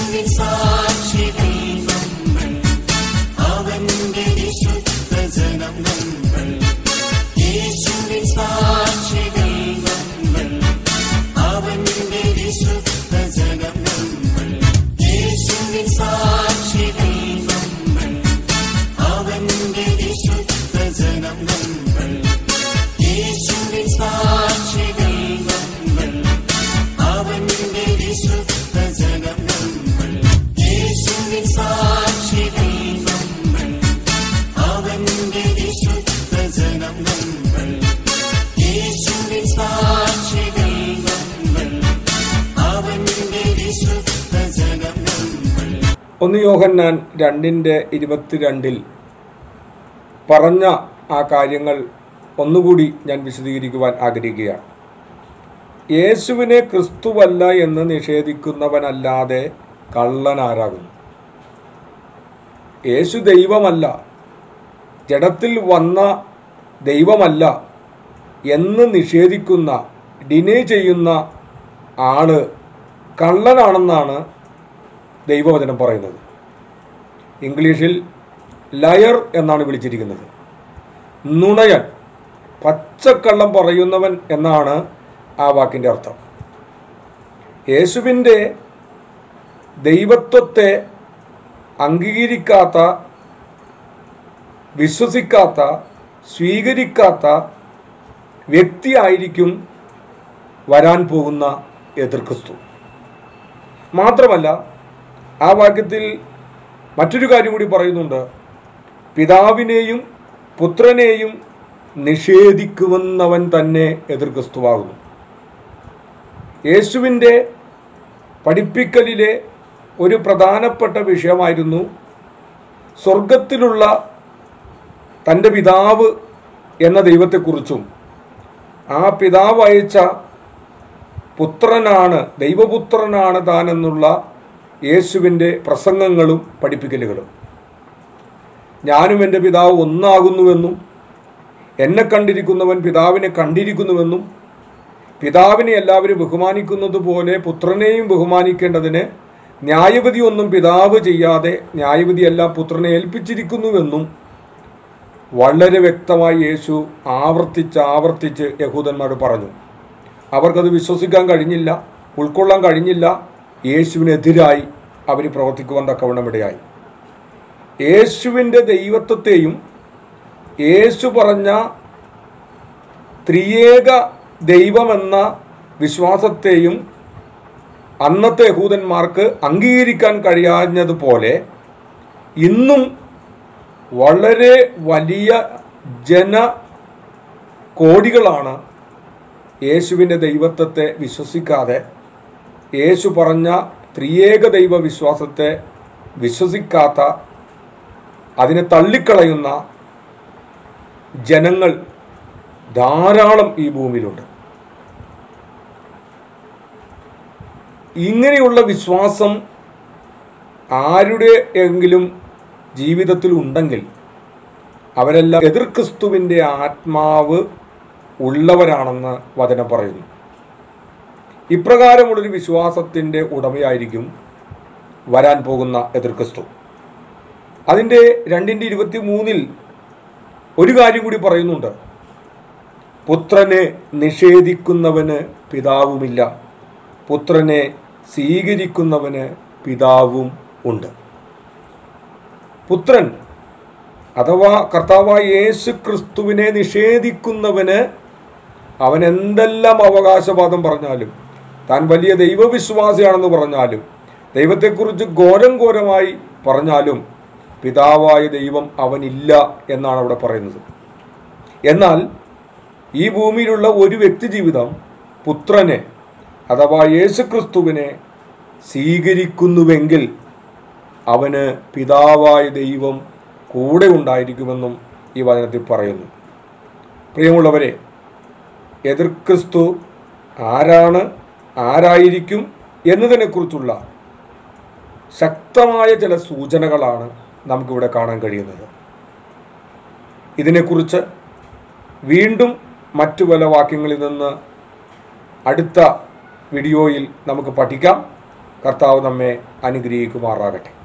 യേശുവിൻ സാക്ഷികൾ നമ്മൾ അവന്റെ വിശുദ്ധ ജനം നമ്മൾ യേശുവിൻ സാക്ഷികൾ നമ്മൾ അവന്റെ വിശുദ്ധ ജനം നമ്മൾ യേശുവിൻ സാക്ഷികൾ നമ്മൾ അവന്റെ വിശുദ്ധ ജനം നമ്മൾ യേശുവിൻ സാക്ഷികൾ നമ്മൾ അവന്റെ വിശുദ്ധ ജനം നമ്മൾ യേശുവിൻ സാക്ഷികൾ നമ്മൾ അവന്റെ വിശുദ്ധ ജനം നമ്മൾ യേശുവിൻ സാക്ഷികൾ നമ്മൾ അവന്റെ വിശുദ്ധ ജനം നമ്മൾ ഒന്ന് യോഹന്നാൻ രണ്ടിൻ്റെ ഇരുപത്തിരണ്ടിൽ പറഞ്ഞ ആ കാര്യങ്ങൾ ഒന്നുകൂടി ഞാൻ വിശദീകരിക്കുവാൻ ആഗ്രഹിക്കുകയാണ് യേശുവിനെ ക്രിസ്തുവല്ല എന്ന് നിഷേധിക്കുന്നവനല്ലാതെ കള്ളനാരാകുന്നു യേശു ദൈവമല്ല ജഡത്തിൽ വന്ന ദൈവമല്ല എന്ന് നിഷേധിക്കുന്ന ഡിനേ ചെയ്യുന്ന ആള് കള്ളനാണെന്നാണ് ദൈവവചനം പറയുന്നത് ഇംഗ്ലീഷിൽ ലയർ എന്നാണ് വിളിച്ചിരിക്കുന്നത് നുണയൻ പച്ചക്കള്ളം പറയുന്നവൻ എന്നാണ് ആ വാക്കിൻ്റെ അർത്ഥം യേശുവിൻ്റെ ദൈവത്വത്തെ അംഗീകരിക്കാത്ത വിശ്വസിക്കാത്ത സ്വീകരിക്കാത്ത വ്യക്തിയായിരിക്കും വരാൻ പോകുന്ന എതിർക്രിസ്തു മാത്രമല്ല ആ വാക്യത്തിൽ മറ്റൊരു കാര്യം കൂടി പറയുന്നുണ്ട് പിതാവിനെയും പുത്രനെയും നിഷേധിക്കുമെന്നവൻ തന്നെ എതിർ ക്രിസ്തുവാകുന്നു യേശുവിൻ്റെ പഠിപ്പിക്കലിലെ ഒരു പ്രധാനപ്പെട്ട വിഷയമായിരുന്നു സ്വർഗത്തിലുള്ള തൻ്റെ പിതാവ് എന്ന ദൈവത്തെക്കുറിച്ചും ആ പിതാവ് അയച്ച പുത്രനാണ് ദൈവപുത്രനാണ് താനെന്നുള്ള യേശുവിൻ്റെ പ്രസംഗങ്ങളും പഠിപ്പിക്കലുകളും ഞാനും എൻ്റെ പിതാവ് ഒന്നാകുന്നുവെന്നും എന്നെ കണ്ടിരിക്കുന്നവൻ പിതാവിനെ കണ്ടിരിക്കുന്നുവെന്നും പിതാവിനെ എല്ലാവരും ബഹുമാനിക്കുന്നത് പോലെ പുത്രനെയും ബഹുമാനിക്കേണ്ടതിന് ന്യായവിധി ഒന്നും പിതാവ് ചെയ്യാതെ ന്യായവിധിയെല്ലാം പുത്രനെ ഏൽപ്പിച്ചിരിക്കുന്നുവെന്നും വളരെ വ്യക്തമായി യേശു ആവർത്തിച്ച് ആവർത്തിച്ച് യഹൂദന്മാർ പറഞ്ഞു അവർക്കത് വിശ്വസിക്കാൻ കഴിഞ്ഞില്ല ഉൾക്കൊള്ളാൻ കഴിഞ്ഞില്ല യേശുവിനെതിരായി അവർ പ്രവർത്തിക്കുവാൻ തക്കവണ്ണം ഇടയായി യേശുവിൻ്റെ ദൈവത്വത്തെയും യേശു പറഞ്ഞ ത്രിയേക ദൈവമെന്ന വിശ്വാസത്തെയും അന്നത്തെ യഹൂദന്മാർക്ക് അംഗീകരിക്കാൻ കഴിയാഞ്ഞതുപോലെ ഇന്നും വളരെ വലിയ ജന കോടികളാണ് യേശുവിൻ്റെ ദൈവത്വത്തെ വിശ്വസിക്കാതെ യേശു പറഞ്ഞ ത്രിയേക ദൈവ വിശ്വാസത്തെ വിശ്വസിക്കാത്ത അതിനെ തള്ളിക്കളയുന്ന ജനങ്ങൾ ധാരാളം ഈ ഭൂമിയിലുണ്ട് ഇങ്ങനെയുള്ള വിശ്വാസം ആരുടെ എങ്കിലും ജീവിതത്തിൽ ഉണ്ടെങ്കിൽ അവരെല്ലാം എതിർ ക്രിസ്തുവിൻ്റെ ആത്മാവ് ഉള്ളവരാണെന്ന് വചനം പറയുന്നു ഇപ്രകാരമുള്ളൊരു വിശ്വാസത്തിൻ്റെ ഉടമയായിരിക്കും വരാൻ പോകുന്ന എതിർ ക്രിസ്തു അതിൻ്റെ രണ്ടിൻ്റെ ഇരുപത്തി മൂന്നിൽ ഒരു കാര്യം കൂടി പറയുന്നുണ്ട് പുത്രനെ നിഷേധിക്കുന്നവന് പിതാവുമില്ല പുത്രനെ സ്വീകരിക്കുന്നവന് പിതാവും ഉണ്ട് പുത്രൻ അഥവാ കർത്താവായ യേശു ക്രിസ്തുവിനെ നിഷേധിക്കുന്നവന് അവൻ എന്തെല്ലാം അവകാശവാദം പറഞ്ഞാലും താൻ വലിയ ദൈവവിശ്വാസിയാണെന്ന് പറഞ്ഞാലും ദൈവത്തെക്കുറിച്ച് ഘോരം ഘോരമായി പറഞ്ഞാലും പിതാവായ ദൈവം അവനില്ല എന്നാണ് അവിടെ പറയുന്നത് എന്നാൽ ഈ ഭൂമിയിലുള്ള ഒരു വ്യക്തി ജീവിതം പുത്രനെ അഥവാ യേശുക്രിസ്തുവിനെ സ്വീകരിക്കുന്നുവെങ്കിൽ അവന് പിതാവായ ദൈവം കൂടെ ഉണ്ടായിരിക്കുമെന്നും ഈ വചനത്തിൽ പറയുന്നു പ്രിയമുള്ളവരെ എതിർ ക്രിസ്തു ആരാണ് ആരായിരിക്കും എന്നതിനെക്കുറിച്ചുള്ള ശക്തമായ ചില സൂചനകളാണ് നമുക്കിവിടെ കാണാൻ കഴിയുന്നത് ഇതിനെക്കുറിച്ച് വീണ്ടും മറ്റു പല വാക്യങ്ങളിൽ നിന്ന് അടുത്ത വീഡിയോയിൽ നമുക്ക് പഠിക്കാം കർത്താവ് നമ്മെ അനുഗ്രഹിക്കുമാറാകട്ടെ